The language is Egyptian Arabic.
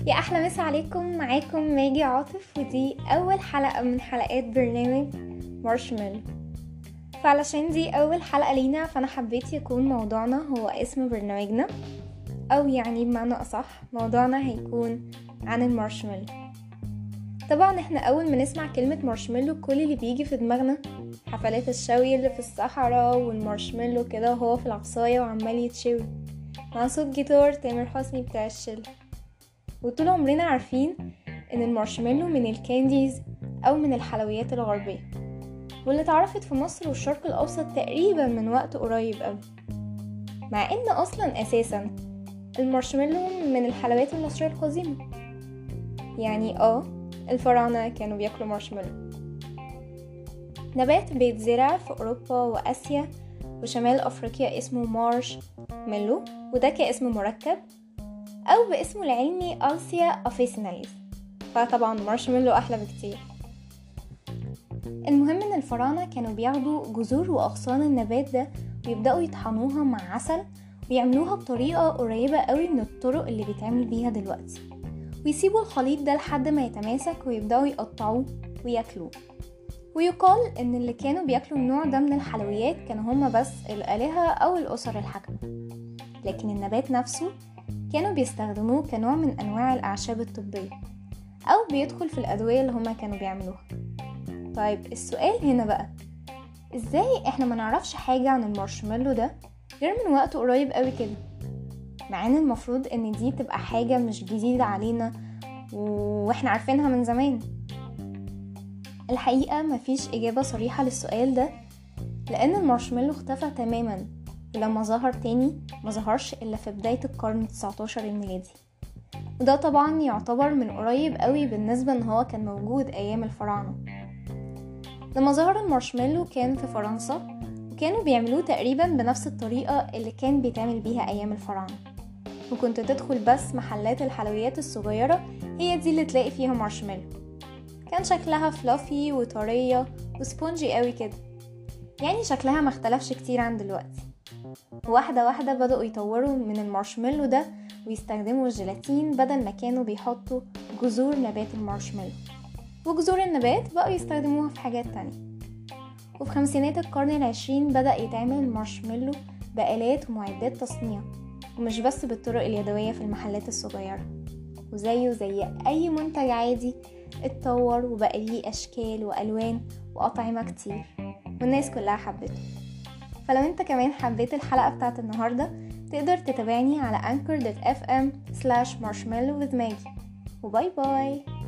يا احلى مسا عليكم معاكم ماجي عاطف ودي اول حلقه من حلقات برنامج مارشميلو فعلشان دي اول حلقه لينا فانا حبيت يكون موضوعنا هو اسم برنامجنا او يعني بمعنى اصح موضوعنا هيكون عن المارشميلو طبعا احنا اول ما نسمع كلمه مارشميلو كل اللي بيجي في دماغنا حفلات الشوي اللي في الصحراء والمارشميلو كده وهو في العصايه وعمال يتشوي مع صوت جيتار تامر حسني بتاع الشله وطول عمرنا عارفين ان المارشميلو من الكانديز او من الحلويات الغربية واللي اتعرفت في مصر والشرق الاوسط تقريبا من وقت قريب قوي مع ان اصلا اساسا المارشميلو من الحلويات المصرية القديمة يعني اه الفراعنة كانوا بياكلوا مارشميلو نبات بيتزرع في اوروبا واسيا وشمال افريقيا اسمه مارش ميلو وده كاسم مركب أو باسمه العلمي ألسيا أوفيسيناليز فطبعا مارشميلو أحلى بكتير المهم إن الفراعنة كانوا بياخدوا جذور وأغصان النبات ده ويبدأوا يطحنوها مع عسل ويعملوها بطريقة قريبة قوي من الطرق اللي بيتعمل بيها دلوقتي ويسيبوا الخليط ده لحد ما يتماسك ويبدأوا يقطعوه وياكلوه ويقال ان اللي كانوا بياكلوا النوع ده من الحلويات كانوا هما بس الآلهة أو الأسر الحاكمة لكن النبات نفسه كانوا بيستخدموه كنوع من أنواع الأعشاب الطبية أو بيدخل في الأدوية اللي هما كانوا بيعملوها طيب السؤال هنا بقى ازاي احنا ما نعرفش حاجة عن المارشميلو ده غير من وقت قريب قوي كده مع ان المفروض ان دي تبقى حاجة مش جديدة علينا واحنا عارفينها من زمان الحقيقة مفيش إجابة صريحة للسؤال ده لأن المارشميلو اختفى تماما ولما ظهر تاني ما ظهرش إلا في بداية القرن 19 الميلادي وده طبعا يعتبر من قريب قوي بالنسبة ان هو كان موجود ايام الفراعنة لما ظهر المارشميلو كان في فرنسا وكانوا بيعملوه تقريبا بنفس الطريقة اللي كان بيتعمل بيها ايام الفراعنة وكنت تدخل بس محلات الحلويات الصغيرة هي دي اللي تلاقي فيها مارشميلو كان شكلها فلافي وطرية وسبونجي قوي كده يعني شكلها ما اختلفش كتير عن دلوقتي واحدة واحدة بدأوا يطوروا من المارشميلو ده ويستخدموا الجيلاتين بدل ما كانوا بيحطوا جذور نبات المارشميلو وجذور النبات بقوا يستخدموها في حاجات تانية وفي خمسينات القرن العشرين بدأ يتعمل المارشميلو بآلات ومعدات تصنيع ومش بس بالطرق اليدوية في المحلات الصغيرة وزيه زي أي منتج عادي اتطور وبقى ليه أشكال وألوان وأطعمة كتير والناس كلها حبته فلو انت كمان حبيت الحلقة بتاعت النهاردة تقدر تتابعني على anchor.fm slash marshmallow with Maggie وباي باي